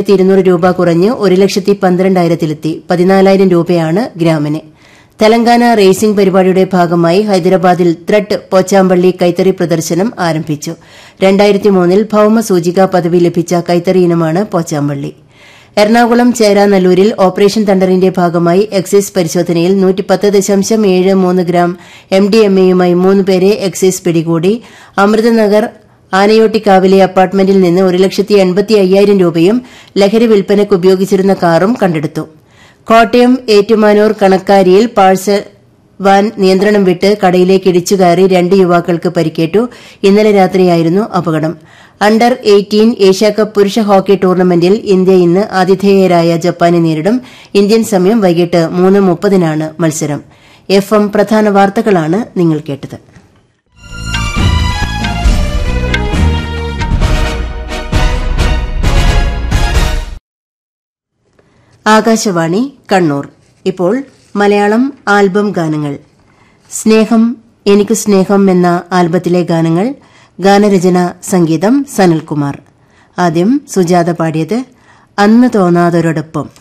ആയിരത്തി ഇരുന്നൂറ് രൂപ കുറഞ്ഞ് ഒരു ലക്ഷത്തി പന്ത്രണ്ടായിരത്തിലെത്തി പതിനാലായിരം രൂപയാണ് ഗ്രാമിന് തെലങ്കാന റേസിംഗ് പരിപാടിയുടെ ഭാഗമായി ഹൈദരാബാദിൽ ത്രട്ട് പോച്ചാമ്പള്ളി കൈത്തറി പ്രദർശനം ആരംഭിച്ചു രണ്ടായിരത്തി മൂന്നിൽ ഭൌമസൂചിക പദവി ലഭിച്ച കൈത്തറി ഇനമാണ് പോച്ചാമ്പള്ളി എറണാകുളം ചേരാനല്ലൂരിൽ ഓപ്പറേഷൻ തണ്ടറിന്റെ ഭാഗമായി എക്സൈസ് പരിശോധനയിൽ നൂറ്റിപ്പത്ത് ദശാംശം ഏഴ് മൂന്ന് ഗ്രാം എം ഡി എം എയുമായി മൂന്ന് പേരെ എക്സൈസ് പിടികൂടി അമൃതനഗർ ആനയോട്ടിക്കാവിലെ അപ്പാർട്ട്മെന്റിൽ നിന്ന് ഒരു ലക്ഷത്തി എൺപത്തി അയ്യായിരം രൂപയും ലഹരി വിൽപ്പനയ്ക്ക് ഉപയോഗിച്ചിരുന്ന കാറും കണ്ടെടുത്തു കോട്ടയം ഏറ്റുമാനൂർ കണക്കാരിയിൽ പാഴ്സൽ വാൻ നിയന്ത്രണം വിട്ട് കടയിലേക്ക് ഇടിച്ചു കയറി രണ്ട് യുവാക്കൾക്ക് പരിക്കേറ്റു ഇന്നലെ രാത്രിയായിരുന്നു അപകടം അണ്ടർ എയ്റ്റീൻ ഏഷ്യാകപ്പ് പുരുഷ ഹോക്കി ടൂർണമെന്റിൽ ഇന്ത്യ ഇന്ന് ആതിഥേയരായ ജപ്പാനെ നേരിടും ഇന്ത്യൻ സമയം വൈകിട്ട് മൂന്ന് മുപ്പതിനാണ് മത്സരം എഫ് എം പ്രധാന വാർത്തകളാണ് നിങ്ങൾ കേട്ടത് ആകാശവാണി കണ്ണൂർ ഇപ്പോൾ മലയാളം ആൽബം ഗാനങ്ങൾ സ്നേഹം എനിക്ക് സ്നേഹം എന്ന ആൽബത്തിലെ ഗാനങ്ങൾ ഗാനരചന സംഗീതം സനൽകുമാർ ആദ്യം സുജാത പാടിയത് അന്ന് തോന്നാതൊരൊടൊപ്പം